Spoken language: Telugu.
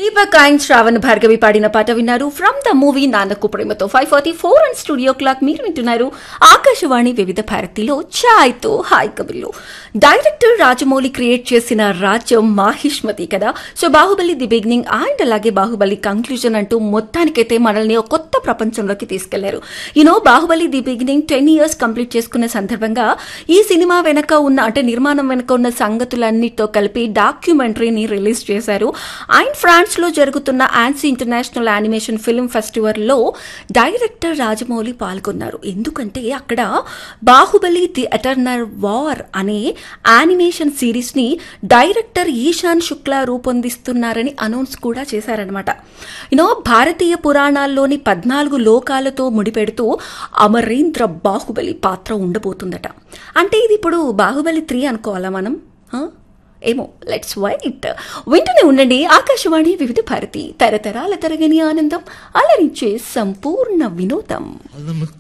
దీపక్ అండ్ శ్రావణ్ భార్గవి పాడిన పాట విన్నారు from the movie Nannaku Prematho five forty four and studio clock మీరు వింటున్నారు ఆకాశవాణి వివిధ భారతిలో ఛాయ్ తో హాయ్ కబుర్లు డైరెక్టర్ రాజమౌళి క్రియేట్ చేసిన రాజ్యం మాహిష్మతి కదా so Baahubali the beginning and అలాగే బాహుబలి కంక్లూజన్ అంటూ మొత్తానికైతే మనల్ని ఒక కొత్త ప్రపంచంలోకి తీసుకెళ్లారు you know Baahubali the beginning ten years complete చేసుకున్న సందర్భంగా ఈ సినిమా వెనక ఉన్న అంటే నిర్మాణం వెనక ఉన్న సంగతులన్నిటితో కలిపి డాక్యుమెంటరీని రిలీజ్ చేశారు అండ్ ఫ్రాన్స్ లో జరుగుతున్న Annecy international animation film festival లో డైరెక్టర్ రాజమౌళి పాల్గొన్నారు ఎందుకంటే అక్కడ బాహుబలి ది ఎటర్నర్ వార్ అనే యానిమేషన్ సిరీస్ ని డైరెక్టర్ ఈశాన్ శుక్లా రూపొందిస్తున్నారని అనౌన్స్ కూడా చేశారనమాట యూనో భారతీయ పురాణాల్లోని పద్నాలుగు లోకాలతో ముడిపెడుతూ అమరేంద్ర బాహుబలి పాత్ర ఉండబోతుందట అంటే ఇది ఇప్పుడు బాహుబలి త్రీ అనుకోవాలా మనం హా? ఏమో లెట్స్ వైట్ వింటూనే ఉండండి ఆకాశవాణి వివిధ భారతి తరతరాల తరగని ఆనందం అలరించే సంపూర్ణ వినోదం అల్లము